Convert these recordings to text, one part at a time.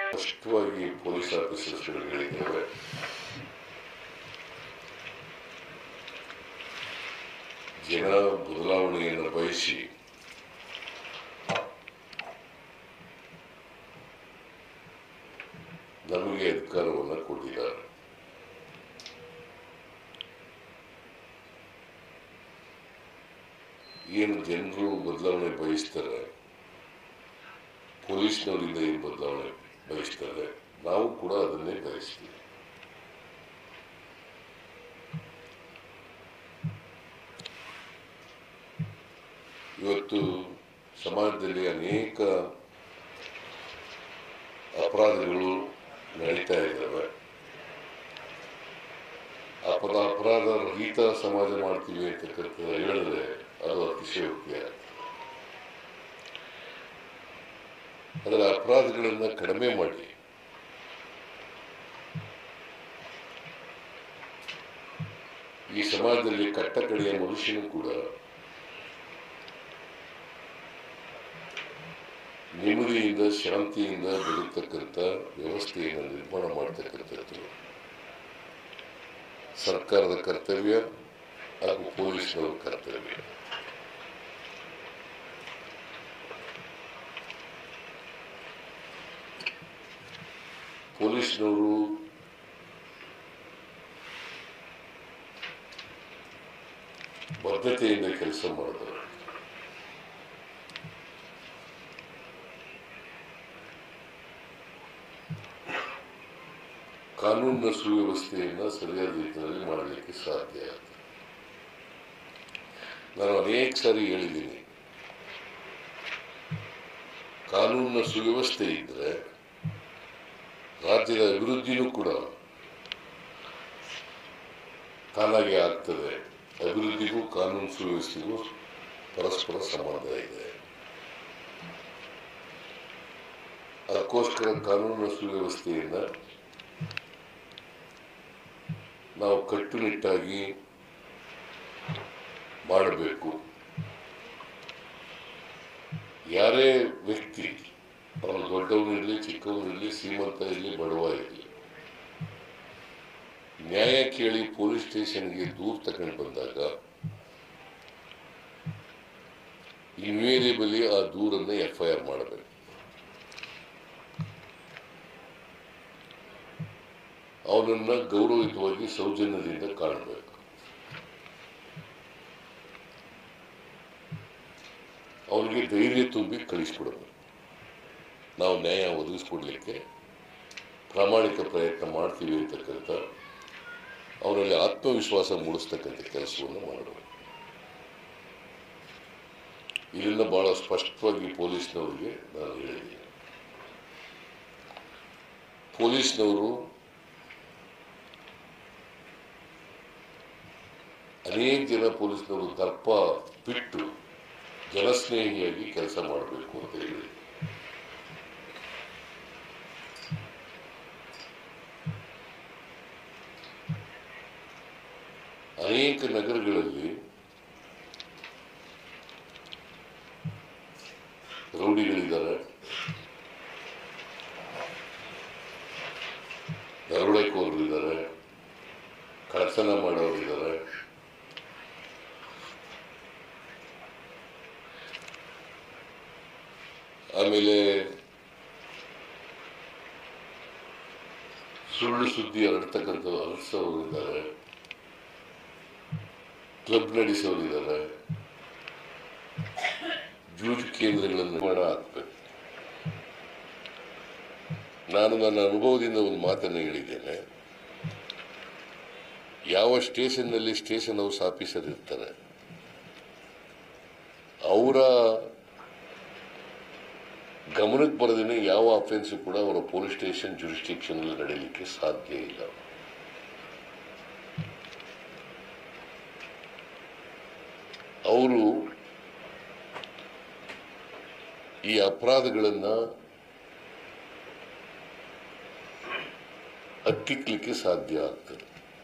ಸ್ಪಷ್ಟವಾಗಿ ಪೊಲೀಸ್ ಆಫೀಸರ್ಸ್ಗಳು ಹೇಳಿದ್ದೇವೆ ಜನ ಬದಲಾವಣೆಯನ್ನು ಬಯಸಿ ನಮಗೆ ಅಧಿಕಾರವನ್ನು ಕೊಟ್ಟಿದ್ದಾರೆ ಏನು ಜನರು ಬದಲಾವಣೆ ಬಯಸ್ತಾರೆ ಪೊಲೀಸ್ನವರಿಂದ ಏನು ಬದಲಾವಣೆ ಬಯಸ್ತಾರೆ ನಾವು ಕೂಡ ಅದನ್ನೇ ಬಯಸ್ತೀವಿ ಇವತ್ತು ಸಮಾಜದಲ್ಲಿ ಅನೇಕ ಅಪರಾಧಗಳು ನಡೀತಾ ಇದ್ದಾವೆ ಅಪರ ಅಪರಾಧ ರಹಿತ ಸಮಾಜ ಮಾಡ್ತೀವಿ ಅಂತಕ್ಕಂಥ ಹೇಳಿದ್ರೆ ಅದು ಅತಿಶಯೋಕ್ತಿ ಆಗ್ತದೆ ಅದರ ಅಪರಾಧಗಳನ್ನು ಕಡಿಮೆ ಮಾಡಿ ಈ ಸಮಾಜದಲ್ಲಿ ಕಟ್ಟ ಕಡೆಯ ಮನುಷ್ಯನು ಕೂಡ ನೆಮ್ಮದಿಯಿಂದ ಶಾಂತಿಯಿಂದ ಬದುಕ್ತಕ್ಕಂಥ ವ್ಯವಸ್ಥೆಯನ್ನು ನಿರ್ಮಾಣ ಮಾಡ್ತಕ್ಕಂಥದ್ದು ಸರ್ಕಾರದ ಕರ್ತವ್ಯ ಹಾಗೂ ಪೊಲೀಸ್ನವರ ಕರ್ತವ್ಯ ಪೊಲೀಸ್ನವರು ಬದ್ಧತೆಯಿಂದ ಕೆಲಸ ಮಾಡಿದರು ಕಾನೂನಿನ ಸುವ್ಯವಸ್ಥೆಯನ್ನು ಸರಿಯಾದ ರೀತಿಯಲ್ಲಿ ಮಾಡಲಿಕ್ಕೆ ಸಾಧ್ಯ ಆಗ್ತದೆ ನಾನು ಅನೇಕ ಸಾರಿ ಹೇಳಿದ್ದೀನಿ ಕಾನೂನಿನ ಸುವ್ಯವಸ್ಥೆ ಇದ್ದರೆ ರಾಜ್ಯದ ಅಭಿವೃದ್ಧಿನೂ ಕೂಡ ತಾನಾಗೆ ಆಗ್ತದೆ ಅಭಿವೃದ್ಧಿಗೂ ಕಾನೂನು ಸುವ್ಯವಸ್ಥೆಗೂ ಪರಸ್ಪರ ಸಂಬಂಧ ಇದೆ ಅದಕ್ಕೋಸ್ಕರ ಕಾನೂನಿನ ಸುವ್ಯವಸ್ಥೆಯನ್ನು ನಾವು ಕಟ್ಟುನಿಟ್ಟಾಗಿ ಮಾಡಬೇಕು ಯಾರೇ ವ್ಯಕ್ತಿ ಅವನು ದೊಡ್ಡವನಿರಲಿ ಚಿಕ್ಕವನಿರಲಿ ಶ್ರೀಮಂತ ಇರಲಿ ಬಡವ ಇರಲಿ ನ್ಯಾಯ ಕೇಳಿ ಪೊಲೀಸ್ ಸ್ಟೇಷನ್ಗೆ ದೂರ ತಗೊಂಡು ಬಂದಾಗ ಇನ್ವೇರಿಯಬಲಿ ಆ ದೂರನ್ನು ಎಫ್ ಐ ಆರ್ ಮಾಡಬೇಕು ಅವನನ್ನ ಗೌರವಯುತವಾಗಿ ಸೌಜನ್ಯದಿಂದ ಕಾಣಬೇಕು ಅವನಿಗೆ ಧೈರ್ಯ ತುಂಬಿ ಕಳಿಸ್ಕೊಡಬೇಕು ನಾವು ನ್ಯಾಯ ಒದಗಿಸ್ಕೊಡ್ಲಿಕ್ಕೆ ಪ್ರಾಮಾಣಿಕ ಪ್ರಯತ್ನ ಮಾಡ್ತೀವಿ ಅಂತಕ್ಕಂಥ ಅವರಲ್ಲಿ ಆತ್ಮವಿಶ್ವಾಸ ಮೂಡಿಸ್ತಕ್ಕಂಥ ಕೆಲಸವನ್ನು ಮಾಡಬೇಕು ಇದನ್ನು ಬಹಳ ಸ್ಪಷ್ಟವಾಗಿ ಪೊಲೀಸ್ನವರಿಗೆ ನಾನು ಹೇಳಿದ್ದೀನಿ ಪೊಲೀಸ್ನವರು ಅನೇಕ ಜನ ಪೊಲೀಸ್ನವರು ದರ್ಪ ಬಿಟ್ಟು ಜನಸ್ನೇಹಿಯಾಗಿ ಕೆಲಸ ಮಾಡಬೇಕು ಅಂತ ಹೇಳಿ ಅನೇಕ ನಗರಗಳಲ್ಲಿ ರೌಡಿಗಳಿದ್ದಾರೆ ದರೋಡೆಕೋರರಿದ್ದಾರೆ ಕಳತನ ಮಾಡೋರಿದ್ದಾರೆ ಆಮೇಲೆ ಸುಳ್ಳು ಸುದ್ದಿ ಹರಡ್ತಕ್ಕಂಥ ಹರಡಿಸೋರಿದ್ದಾರೆ ಕ್ಲಬ್ ನಡೆಸೋರಿದ್ದಾರೆ ಜೂಜು ಕೇಂದ್ರಗಳನ್ನು ನಿರ್ಮಾಣ ಆಗ್ಬೇಕು ನಾನು ನನ್ನ ಅನುಭವದಿಂದ ಒಂದು ಮಾತನ್ನು ಹೇಳಿದ್ದೇನೆ ಯಾವ ಸ್ಟೇಷನ್ನಲ್ಲಿ ಸ್ಟೇಷನ್ ಹೌಸ್ ಆಫೀಸರ್ ಇರ್ತಾರೆ ಅವರ ಗಮನಕ್ಕೆ ಬರದೇನೆ ಯಾವ ಅಫೆನ್ಸ್ ಕೂಡ ಅವರ ಪೊಲೀಸ್ ಸ್ಟೇಷನ್ ಜುರಿಸ್ಟಿಕ್ಷನ್ ನಡೀಲಿಕ್ಕೆ ಸಾಧ್ಯ ಇಲ್ಲ ಅವರು ಈ ಅಪರಾಧಗಳನ್ನು ಹತ್ತಿಕ್ಕಲಿಕ್ಕೆ ಸಾಧ್ಯ ಆಗ್ತದೆ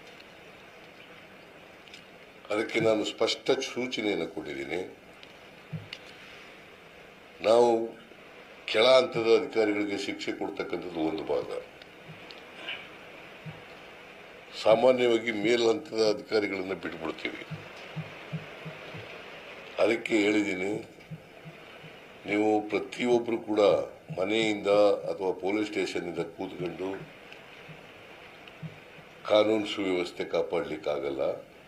ಅದಕ್ಕೆ ನಾನು ಸ್ಪಷ್ಟ ಸೂಚನೆಯನ್ನು ಕೊಟ್ಟಿದ್ದೀನಿ ನಾವು ಕೆಳ ಹಂತದ ಅಧಿಕಾರಿಗಳಿಗೆ ಶಿಕ್ಷೆ ಕೊಡ್ತಕ್ಕಂಥದ್ದು ಒಂದು ಭಾಗ ಸಾಮಾನ್ಯವಾಗಿ ಮೇಲ್ ಹಂತದ ಅಧಿಕಾರಿಗಳನ್ನು ಬಿಟ್ಬಿಡ್ತೀವಿ ಅದಕ್ಕೆ ಹೇಳಿದ್ದೀನಿ ನೀವು ಪ್ರತಿಯೊಬ್ಬರು ಕೂಡ ಮನೆಯಿಂದ ಅಥವಾ ಪೊಲೀಸ್ ಸ್ಟೇಷನ್ನಿಂದ ಕೂತ್ಕೊಂಡು ಕಾನೂನು ಸುವ್ಯವಸ್ಥೆ ಕಾಪಾಡಲಿಕ್ಕಾಗಲ್ಲ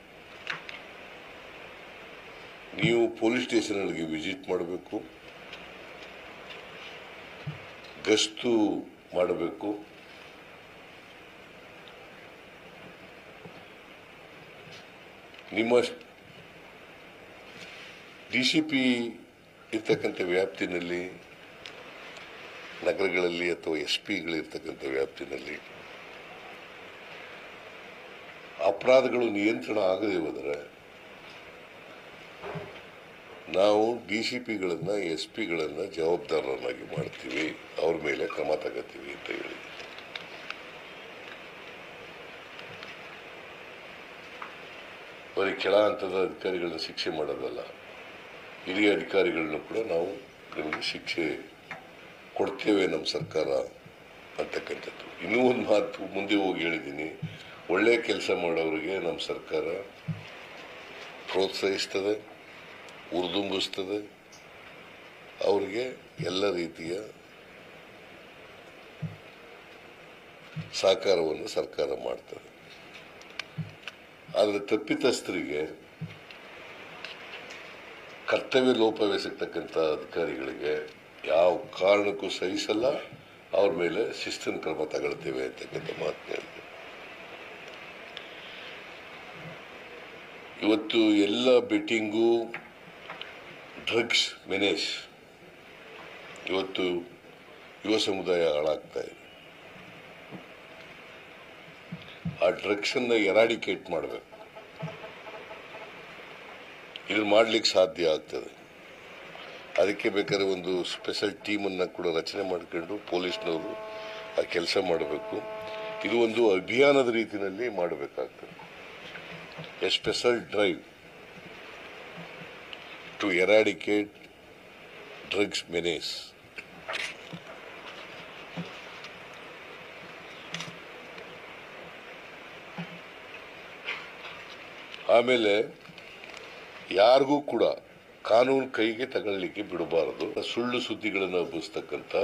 ನೀವು ಪೊಲೀಸ್ ಸ್ಟೇಷನ್ಗಳಿಗೆ ವಿಸಿಟ್ ಮಾಡಬೇಕು ಗಸ್ತು ಮಾಡಬೇಕು ನಿಮ್ಮ ಡಿ ಸಿ ಪಿ ಇರ್ತಕ್ಕಂಥ ವ್ಯಾಪ್ತಿನಲ್ಲಿ ನಗರಗಳಲ್ಲಿ ಅಥವಾ ಎಸ್ ಪಿಗಳಿರ್ತಕ್ಕಂಥ ವ್ಯಾಪ್ತಿನಲ್ಲಿ ಅಪರಾಧಗಳು ನಿಯಂತ್ರಣ ಆಗದೆ ಹೋದರೆ ನಾವು ಡಿ ಸಿ ಪಿಗಳನ್ನು ಎಸ್ ಪಿಗಳನ್ನು ಜವಾಬ್ದಾರರನ್ನಾಗಿ ಮಾಡ್ತೀವಿ ಅವ್ರ ಮೇಲೆ ಕ್ರಮ ತಗೋತೀವಿ ಅಂತ ಹೇಳಿ ಬರೀ ಕೆಳ ಹಂತದ ಅಧಿಕಾರಿಗಳನ್ನ ಶಿಕ್ಷೆ ಮಾಡೋದಲ್ಲ ಹಿರಿಯ ಅಧಿಕಾರಿಗಳನ್ನ ಕೂಡ ನಾವು ನಿಮಗೆ ಶಿಕ್ಷೆ ಕೊಡ್ತೇವೆ ನಮ್ಮ ಸರ್ಕಾರ ಅಂತಕ್ಕಂಥದ್ದು ಇನ್ನೂ ಒಂದು ಮಾತು ಮುಂದೆ ಹೋಗಿ ಹೇಳಿದ್ದೀನಿ ಒಳ್ಳೆಯ ಕೆಲಸ ಮಾಡೋರಿಗೆ ನಮ್ಮ ಸರ್ಕಾರ ಪ್ರೋತ್ಸಾಹಿಸ್ತದೆ ಉರ್ದುಂಬಿಸ್ತದೆ ಅವರಿಗೆ ಎಲ್ಲ ರೀತಿಯ ಸಹಕಾರವನ್ನು ಸರ್ಕಾರ ಮಾಡ್ತದೆ ಆದರೆ ತಪ್ಪಿತಸ್ಥರಿಗೆ ಕರ್ತವ್ಯ ಲೋಪವೆಸತಕ್ಕಂಥ ಅಧಿಕಾರಿಗಳಿಗೆ ಯಾವ ಕಾರಣಕ್ಕೂ ಸಹಿಸಲ್ಲ ಅವ್ರ ಮೇಲೆ ಶಿಸ್ತಿನ ಕ್ರಮ ತಗೊಳ್ತೇವೆ ಅಂತಕ್ಕಂಥ ಮಾತನ್ನ ಹೇಳಿದೆ ಇವತ್ತು ಎಲ್ಲ ಬೆಟ್ಟಿಂಗು ಡ್ರಗ್ಸ್ ಮೆನೇಸ್ ಇವತ್ತು ಯುವ ಸಮುದಾಯ ಹಾಳಾಗ್ತಾ ಇದೆ ಆ ಡ್ರಗ್ಸನ್ನು ಎರಾಡಿಕೇಟ್ ಮಾಡಬೇಕು ಇದನ್ನು ಮಾಡ್ಲಿಕ್ಕೆ ಸಾಧ್ಯ ಆಗ್ತದೆ ಅದಕ್ಕೆ ಬೇಕಾದ್ರೆ ಒಂದು ಸ್ಪೆಷಲ್ ಟೀಮನ್ನು ಕೂಡ ರಚನೆ ಮಾಡ್ಕೊಂಡು ಪೊಲೀಸ್ನವರು ಆ ಕೆಲಸ ಮಾಡಬೇಕು ಇದು ಒಂದು ಅಭಿಯಾನದ ರೀತಿಯಲ್ಲಿ ಮಾಡಬೇಕಾಗ್ತದೆ a special drive to eradicate drugs menace ಆಮೇಲೆ ಯಾರಿಗೂ ಕೂಡ ಕಾನೂನು ಕೈಗೆ ತಗೊಳ್ಳಿಕ್ಕೆ ಬಿಡಬಾರದು ಸುಳ್ಳು ಸುದ್ದಿಗಳನ್ನು ಹಬ್ಬಿಸ್ತಕ್ಕಂಥ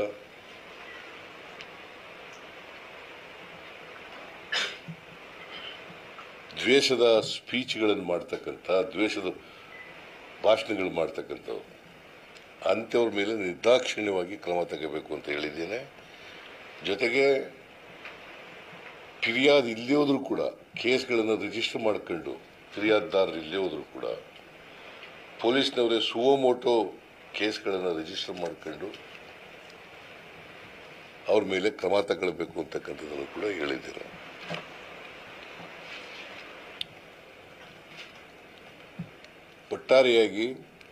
ದ್ವೇಷದ ಸ್ಪೀಚ್ಗಳನ್ನು ಮಾಡ್ತಕ್ಕಂಥ ದ್ವೇಷದ ಭಾಷಣಗಳು ಮಾಡ್ತಕ್ಕಂಥವ್ರು ಅಂಥವ್ರ ಮೇಲೆ ನಿರ್ದಾಕ್ಷಿಣ್ಯವಾಗಿ ಕ್ರಮ ತಗೋಬೇಕು ಅಂತ ಹೇಳಿದ್ದೇನೆ ಜೊತೆಗೆ ಫಿರ್ಯಾದ್ ಇಲ್ಲೇ ಹೋದ್ರೂ ಕೂಡ ಕೇಸ್ಗಳನ್ನು ರಿಜಿಸ್ಟರ್ ಮಾಡ್ಕೊಂಡು ಫಿರ್ಯಾದಿದಾರರು ಇಲ್ಲೇ ಹೋದ್ರೂ ಕೂಡ ಪೊಲೀಸ್ನವರೇ ಸುವೋಮೋಟೋ ಕೇಸ್ಗಳನ್ನು ರಿಜಿಸ್ಟರ್ ಮಾಡ್ಕೊಂಡು ಅವ್ರ ಮೇಲೆ ಕ್ರಮ ತಗೊಳ್ಬೇಕು ಅಂತಕ್ಕಂಥದ್ದನ್ನು ಕೂಡ ಹೇಳಿದ್ದೇನೆ ಒಟ್ಟಾರೆಯಾಗಿ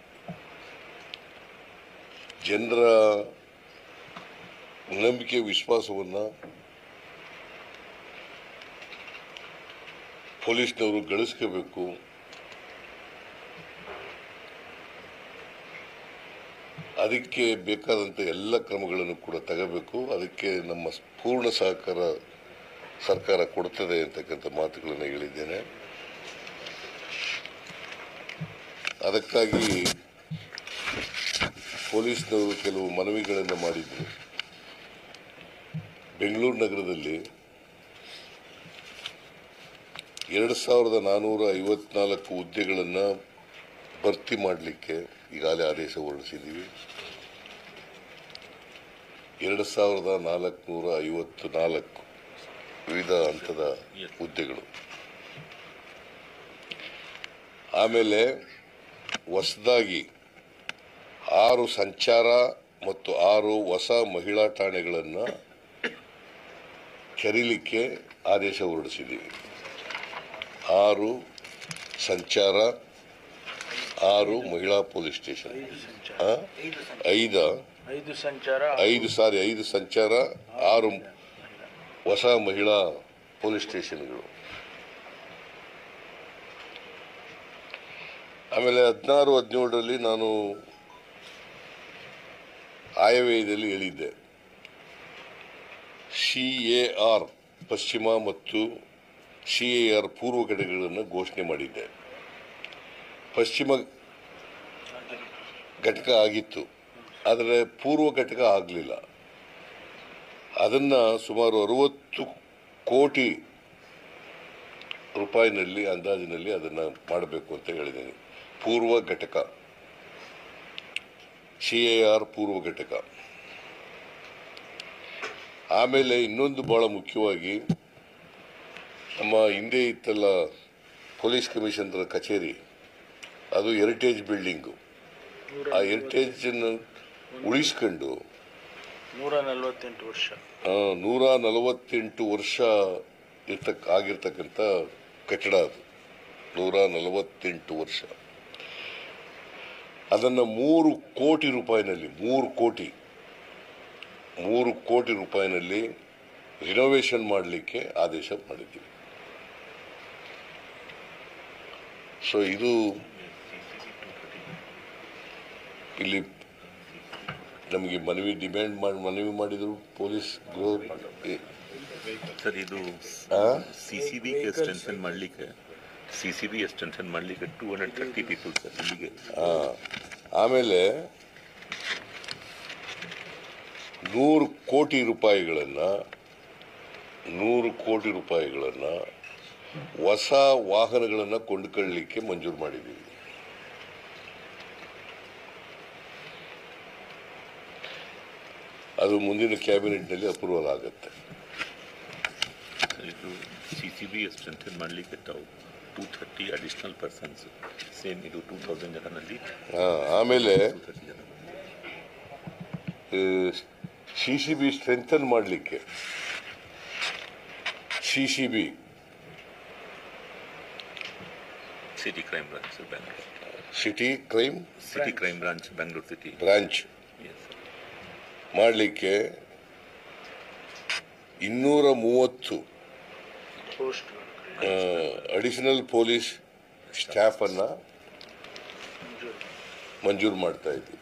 ಜನರ ನಂಬಿಕೆ ವಿಶ್ವಾಸವನ್ನು ಪೊಲೀಸ್ನವರು ಗಳಿಸ್ಕೋಬೇಕು ಅದಕ್ಕೆ ಬೇಕಾದಂಥ ಎಲ್ಲ ಕ್ರಮಗಳನ್ನು ಕೂಡ ತಗೋಬೇಕು ಅದಕ್ಕೆ ನಮ್ಮ ಪೂರ್ಣ ಸಹಕಾರ ಸರ್ಕಾರ ಕೊಡ್ತದೆ ಅಂತಕ್ಕಂಥ ಮಾತುಗಳನ್ನು ಹೇಳಿದ್ದೇನೆ ಅದಕ್ಕಾಗಿ ಪೊಲೀಸ್ನವರು ಕೆಲವು ಮನವಿಗಳನ್ನು ಮಾಡಿದ್ರು ಬೆಂಗಳೂರು ನಗರದಲ್ಲಿ ಎರಡು ಸಾವಿರದ ನಾನ್ನೂರ ಐವತ್ನಾಲ್ಕು ಹುದ್ದೆಗಳನ್ನು ಭರ್ತಿ ಮಾಡಲಿಕ್ಕೆ ಈಗಾಗಲೇ ಆದೇಶ ಹೊರಡಿಸಿದ್ದೀವಿ ಎರಡು ಸಾವಿರದ ನಾಲ್ಕುನೂರ ಐವತ್ತು ನಾಲ್ಕು ವಿವಿಧ ಹಂತದ ಹುದ್ದೆಗಳು ಆಮೇಲೆ ಹೊಸದಾಗಿ ಆರು ಸಂಚಾರ ಮತ್ತು ಆರು ಹೊಸ ಮಹಿಳಾ ಠಾಣೆಗಳನ್ನು ತೆರೀಲಿಕ್ಕೆ ಆದೇಶ ಹೊರಡಿಸಿದ್ದೀವಿ ಆರು ಸಂಚಾರ ಆರು ಮಹಿಳಾ ಪೊಲೀಸ್ ಸ್ಟೇಷನ್ ಆ? ಐದ ಐದು ಸಂಚಾರ ಐದು ಸಾರಿ ಐದು ಸಂಚಾರ ಆರು ಹೊಸ ಮಹಿಳಾ ಪೊಲೀಸ್ ಸ್ಟೇಷನ್ಗಳು ಆಮೇಲೆ ಹದಿನಾರು ಹದಿನೇಳರಲ್ಲಿ ನಾನು ಆಯವ್ಯಯದಲ್ಲಿ ಹೇಳಿದ್ದೆ ಸಿ ಎ ಆರ್ ಪಶ್ಚಿಮ ಮತ್ತು ಸಿ ಎ ಆರ್ ಪೂರ್ವ ಘಟಕಗಳನ್ನು ಘೋಷಣೆ ಮಾಡಿದ್ದೆ ಪಶ್ಚಿಮ ಘಟಕ ಆಗಿತ್ತು ಆದರೆ ಪೂರ್ವ ಘಟಕ ಆಗಲಿಲ್ಲ ಅದನ್ನು ಸುಮಾರು ಅರುವತ್ತು ಕೋಟಿ ರೂಪಾಯಿನಲ್ಲಿ ಅಂದಾಜಿನಲ್ಲಿ ಅದನ್ನು ಮಾಡಬೇಕು ಅಂತ ಹೇಳಿದ್ದೀನಿ ಪೂರ್ವ ಘಟಕ ಸಿ ಎ ಆರ್ ಪೂರ್ವ ಘಟಕ ಆಮೇಲೆ ಇನ್ನೊಂದು ಬಹಳ ಮುಖ್ಯವಾಗಿ ನಮ್ಮ ಹಿಂದೆ ಇತ್ತಲ್ಲ ಪೊಲೀಸ್ ಕಮಿಷನರ್ ಕಚೇರಿ ಅದು ಹೆರಿಟೇಜ್ ಬಿಲ್ಡಿಂಗು ಆ ಹೆರಿಟೇಜನ್ನು ಉಳಿಸ್ಕೊಂಡು ನೂರ ನಲವತ್ತೆಂಟು ವರ್ಷ ಆ, ನೂರ ನಲವತ್ತೆಂಟು ವರ್ಷ ಇರ್ತಕ್ ಆಗಿರ್ತಕ್ಕಂಥ ಕಟ್ಟಡ ಅದು ನೂರ ನಲವತ್ತೆಂಟು ವರ್ಷ ಅದನ್ನು ಮೂರು ಕೋಟಿ ರೂಪಾಯಿನಲ್ಲಿ ಮೂರು ಕೋಟಿ ಮೂರು ಕೋಟಿ ರೂಪಾಯಿನಲ್ಲಿ ರಿನೋವೇಷನ್ ಮಾಡಲಿಕ್ಕೆ ಆದೇಶ ಮಾಡಿದ್ದೀವಿ ಸೊ ಇದು ಇಲ್ಲಿ ನಮಗೆ ಮನವಿ ಡಿಮ್ಯಾಂಡ್ ಮಾಡಿ ಮನವಿ ಮಾಡಿದ್ರು ಪೊಲೀಸ್ ಗೃಹ ಸರ್ ಇದು ಆ? ಸಿ ಸಿ ಬಿ ಸ್ಟ್ರೆಂಥನ್ ಮಾಡಲಿಕ್ಕೆ ಸಿ ಸಿ ಬಿ ಸ್ಟ್ರೆಂಥನ್ ಮಾಡಲಿಕ್ಕೆ two hundred thirty people sir ಇಲ್ಲಿಗೆ ಆ, ಆಮೇಲೆ ನೂರು ಕೋಟಿ ರೂಪಾಯಿಗಳನ್ನು ನೂರು ಕೋಟಿ ರೂಪಾಯಿಗಳನ್ನು ಹೊಸ ವಾಹನಗಳನ್ನು ಕೊಂಡುಕೊಳ್ಳಲಿಕ್ಕೆ ಮಂಜೂರು ಮಾಡಿದ್ದೀವಿ ಅದು ಮುಂದಿನ ಕ್ಯಾಬಿನೆಟ್ನಲ್ಲಿ ಅಪ್ರೂವಲ್ ಆಗುತ್ತೆ ಸರ್ ಇದು ಸಿ ಸಿ ಬಿ ಸ್ಟ್ರೆಂಥನ್ ಮಾಡಲಿಕ್ಕೆ ತಾವು two thirty additional persons same ಇದು ಟೂ ತೌಸಂಡ್ ಜನನಲ್ಲಿ ಆ, ಆಮೇಲೆ ಟೂ ಥರ್ಟಿ ಜನ ಸಿ ಸಿ ಬಿ ಸ್ಟ್ರೆಂಥನ್ ಮಾಡಲಿಕ್ಕೆ C C B city crime branch Bangalore city crime city crime branch Bangalore city branch S ಮಾಡಲಿಕ್ಕೆ ಇನ್ನೂರ ಮೂವತ್ತು ಪೋಸ್ಟ್ ಅಡಿಷನಲ್ ಪೊಲೀಸ್ ಸ್ಟಾಫನ್ನು ಮಂಜೂರು ಮಾಡ್ತಾ ಇದ್ದೀವಿ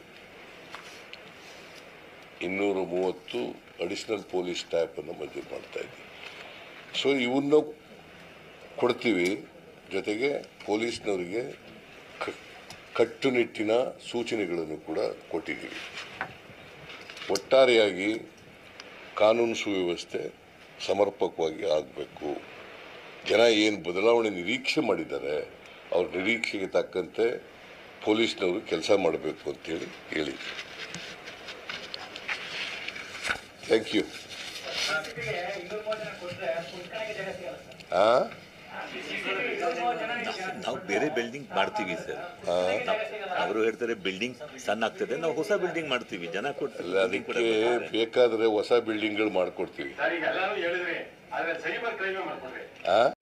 ಇನ್ನೂರ ಮೂವತ್ತು ಅಡಿಷನಲ್ ಪೊಲೀಸ್ ಸ್ಟಾಫನ್ನು ಮಂಜೂರು ಮಾಡ್ತಾ ಇದ್ದೀವಿ ಸೊ ಇವನ್ನ ಕೊಡ್ತೀವಿ ಜೊತೆಗೆ ಪೊಲೀಸ್ನವರಿಗೆ ಕ- ಕಟ್ಟುನಿಟ್ಟಿನ ಸೂಚನೆಗಳನ್ನು ಕೂಡ ಕೊಟ್ಟಿದ್ದೀವಿ ಒಟ್ಟಾರೆಯಾಗಿ ಕಾನೂನು ಸುವ್ಯವಸ್ಥೆ ಸಮರ್ಪಕವಾಗಿ ಆಗಬೇಕು ಜನ ಏನು ಬದಲಾವಣೆ ನಿರೀಕ್ಷೆ ಮಾಡಿದ್ದಾರೆ ಅವ್ರ ನಿರೀಕ್ಷೆಗೆ ತಕ್ಕಂತೆ ಪೊಲೀಸ್ನವರು ಕೆಲಸ ಮಾಡಬೇಕು ಅಂತೇಳಿ ಹೇಳಿ ಥ್ಯಾಂಕ್ ಯು ಹಾಂ ನಾವು ಬೇರೆ ಬಿಲ್ಡಿಂಗ್ ಮಾಡ್ತೀವಿ ಸರ್ ಅವರು ಹೇಳ್ತಾರೆ ಬಿಲ್ಡಿಂಗ್ ಸಣ್ಣ ಆಗ್ತದೆ ನಾವು ಹೊಸ ಬಿಲ್ಡಿಂಗ್ ಮಾಡ್ತೀವಿ ಜನ ಅಲ್ಲ ಅದಕ್ಕೆ ಬೇಕಾದರೆ ಹೊಸ ಬಿಲ್ಡಿಂಗ್ಗಳು ಮಾಡಿಕೊಡ್ತೀವಿ ಸರ್ ಈಗ ಎಲ್ಲಾನು ಹೇಳಿದ್ರಿ ಆದ್ರೆ ಸೈಬರ್ ಕ್ರೈಮೇ ಮಾಡ್ಕೊಡ್ರಿ ಹಾಂ